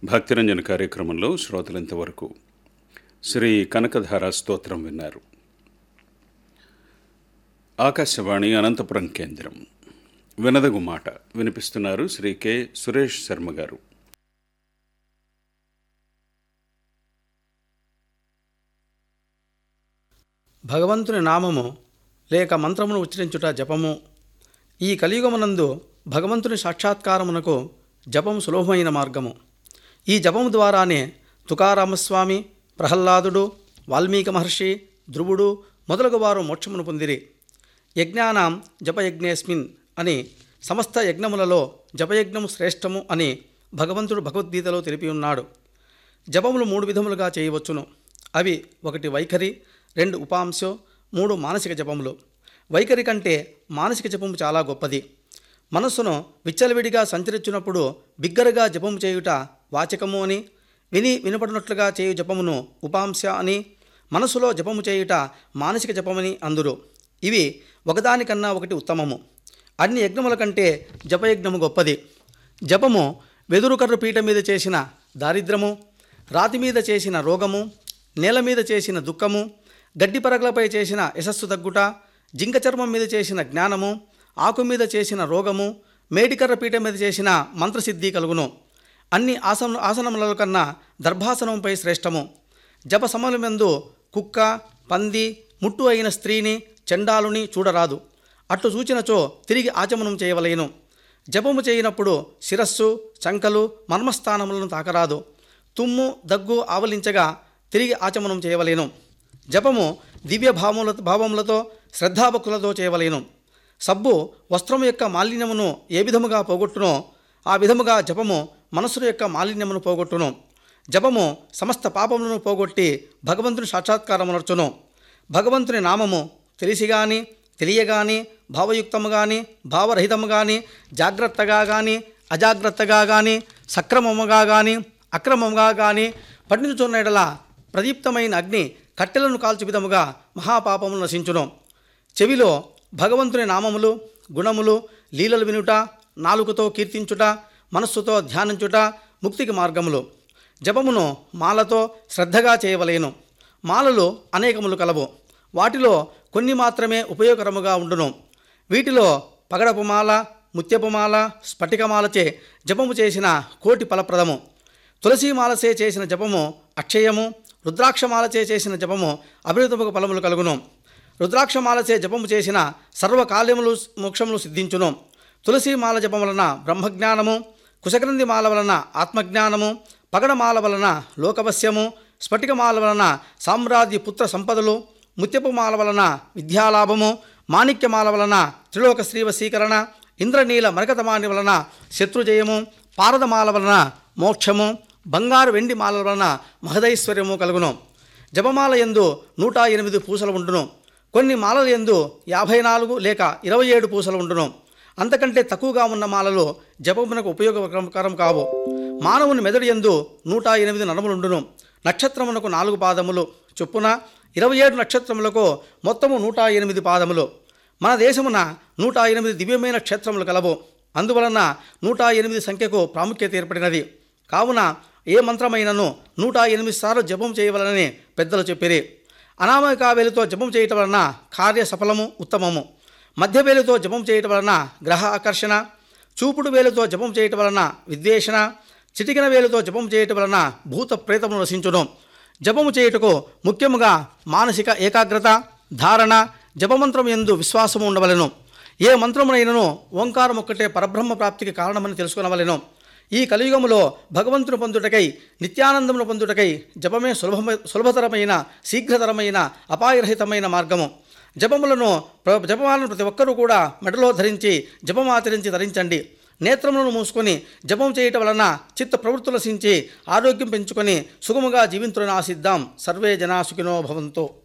భక్తిరంజన కార్యక్రమంలో శ్రోతలింతవరకు శ్రీ కనకధార స్తోత్రం విన్నారు ఆకాశవాణి అనంతపురం కేంద్రం వినదగు మాట వినిపిస్తున్నారు శ్రీ కె సురేష్ శర్మ గారు భగవంతుని నామము లేక మంత్రమును ఉచ్చరించుట జపము ఈ కలియుగమునందు భగవంతుని సాక్షాత్కారమునకు జపము సులభమైన మార్గము ఈ జపము ద్వారానే తుకారామస్వామి ప్రహ్లాదుడు వాల్మీకి మహర్షి ధ్రువుడు మొదలగు వారు మోక్షమును పొందిరి యజ్ఞానాం జపయజ్ఞేస్మిన్ అని సమస్త యజ్ఞములలో జపయజ్ఞము శ్రేష్టము అని భగవంతుడు భగవద్గీతలో తెలిపి ఉన్నాడు జపములు మూడు విధములుగా చేయవచ్చును అవి ఒకటి వైఖరి రెండు ఉపాంశం మూడు మానసిక జపములు వైఖరి కంటే మానసిక జపము చాలా గొప్పది మనస్సును విచ్చలవిడిగా సంచరించినప్పుడు బిగ్గరగా జపము చేయుట వాచకము అని విని వినపడినట్లుగా చేయు జపమును ఉపాంశ అని మనసులో జపము చేయుట మానసిక జపమని అందురు ఇవి ఒకదానికన్నా ఒకటి ఉత్తమము అన్ని యజ్ఞముల కంటే జపయజ్ఞము గొప్పది జపము వెదురుకర్ర పీట మీద చేసిన దారిద్రము రాతి మీద చేసిన రోగము నేల మీద చేసిన దుఃఖము గడ్డి పరగలపై చేసిన యశస్సు తగ్గుట జింక చర్మం మీద చేసిన జ్ఞానము ఆకు మీద చేసిన రోగము మేడికర్ర పీట మీద చేసిన మంత్రసిద్ధి కలుగును అన్ని ఆసన ఆసనముల కన్నా దర్భాసనంపై శ్రేష్టము జప సమలమెందు కుక్క పంది ముట్టు అయిన స్త్రీని చండాలుని చూడరాదు అట్లు సూచినచో తిరిగి ఆచమనం చేయవలేను జపము చేయనప్పుడు శిరస్సు చంకలు మర్మస్థానములను తాకరాదు తుమ్ము దగ్గు ఆవలించగా తిరిగి ఆచమనం చేయవలేను జపము దివ్య భావముల భావములతో శ్రద్ధాభక్తులతో చేయవలేను సబ్బు వస్త్రము యొక్క మాలిన్యమును ఏ విధముగా పోగొట్టునో ఆ విధముగా జపము మనస్సు యొక్క మాలిన్యమును పోగొట్టును జపము సమస్త పాపములను పోగొట్టి భగవంతుని సాక్షాత్కారమునర్చును భగవంతుని నామము తెలిసి గాని తెలియగాని భావయుక్తము గాని భావరహితము గాని జాగ్రత్తగా గాని అజాగ్రత్తగా గాని సక్రమముగా గాని అక్రమముగా గాని పఠించుచున్న ప్రదీప్తమైన అగ్ని కట్టెలను కాల్చు విధముగా మహాపాపములు నశించును చెవిలో భగవంతుని నామములు గుణములు లీలలు వినుట నాలుకతో కీర్తించుట మనస్సుతో ధ్యానించుట ముక్తికి మార్గములు జపమును మాలతో శ్రద్ధగా చేయవలేను మాలలు అనేకములు కలవు వాటిలో కొన్ని మాత్రమే ఉపయోగకరముగా ఉండును వీటిలో పగడపు మాల ముత్యపు మాల స్ఫటికమాలచే జపము చేసిన కోటి ఫలప్రదము తులసీమాలచే చేసిన జపము అక్షయము రుద్రాక్షమాలచే చేసిన జపము అభివృద్ధముకు ఫలములు కలుగును రుద్రాక్షమాలచే జపము చేసిన సర్వకాల్యములు మోక్షములు సిద్ధించును తులసీమాల జపం వలన బ్రహ్మజ్ఞానము కుశగ్రంథి మాల వలన ఆత్మజ్ఞానము పగడమాల వలన లోకవశ్యము స్ఫటికమాల వలన సామ్రాజ్య పుత్ర సంపదలు ముత్యపు మాల వలన విద్యాలాభము మాణిక్యమాల వలన త్రిలోక శ్రీవశీకరణ ఇంద్రనీల మరకతమాని వలన శత్రుజయము పారదమాల వలన మోక్షము బంగారు వెండి మాల వలన మహదైశ్వర్యము కలుగును జపమాల ఎందు నూట ఎనిమిది పూసలు ఉండును కొన్ని మాలల ఎందు యాభై నాలుగు లేక ఇరవై ఏడు పూసలు ఉండును అంతకంటే తక్కువగా ఉన్న మాలలు జపమునకు ఉపయోగకరం కావు మానవుని మెదడు ఎందు నూట ఎనిమిది నరములుండును నక్షత్రమునకు నాలుగు పాదములు చొప్పున ఇరవై ఏడు నక్షత్రములకు మొత్తము నూట ఎనిమిది పాదములు మన దేశమున నూట ఎనిమిది దివ్యమైన క్షేత్రములు కలవు అందువలన నూట ఎనిమిది సంఖ్యకు ప్రాముఖ్యత ఏర్పడినది కావున ఏ మంత్రమైనను నూట ఎనిమిది సార్లు జపం చేయవలనని పెద్దలు చెప్పిరి అనామక వేలుతో జపం చేయటం వలన కార్య సఫలము ఉత్తమము మధ్య వేలుతో జపం చేయటం వలన గ్రహ ఆకర్షణ చూపుడు వేలుతో జపం చేయటం వలన విద్వేషణ చిటికిన వేలుతో జపం చేయటం వలన భూత ప్రేతమును నశించును జపము చేయుటకు ముఖ్యముగా మానసిక ఏకాగ్రత ధారణ జపమంత్రం ఎందు విశ్వాసము ఉండవలెను ఏ మంత్రమునైనను ఓంకారం ఒక్కటే పరబ్రహ్మ ప్రాప్తికి కారణమని తెలుసుకునవలెను ఈ కలియుగములో భగవంతుని పొందుటకై నిత్యానందమును పొందుటకై జపమే సులభమ సులభతరమైన శీఘ్రతరమైన అపాయరహితమైన మార్గము జపములను ప్ర- జపమాలను ప్రతి ఒక్కరూ కూడా మెడలో ధరించి జపమాచరించి ధరించండి నేత్రములను మూసుకొని జపం చేయటం వలన చిత్త ప్రవృత్తులు నశించి ఆరోగ్యం పెంచుకొని సుగముగా జీవించులని ఆశిద్దాం సర్వే జనా సుఖినో భవంతో